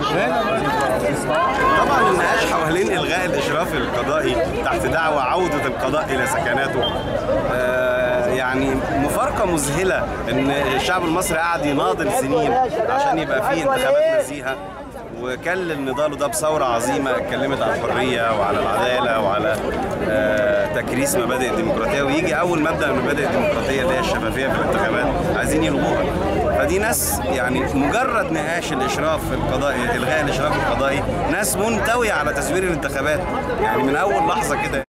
طبعا النقاش حوالين الغاء الاشراف القضائي تحت دعوى عوده القضاء الى سكناته آه، يعني مفارقه مذهله ان الشعب المصري قعد يناضل سنين عشان يبقى فيه انتخابات نزيهه وكلل نضاله ده بثوره عظيمه اتكلمت عن الحريه وعلى العداله وعلى آه، تكريس مبادئ الديمقراطيه ويجي اول مبدا من مبادئ الديمقراطيه اللي هي الشفافيه في الانتخابات عايزين يلغوها فدي ناس يعني مجرد نقاش الاشراف القضائي الغاء الاشراف القضائي ناس منتويه على تزوير الانتخابات يعني من اول لحظه كده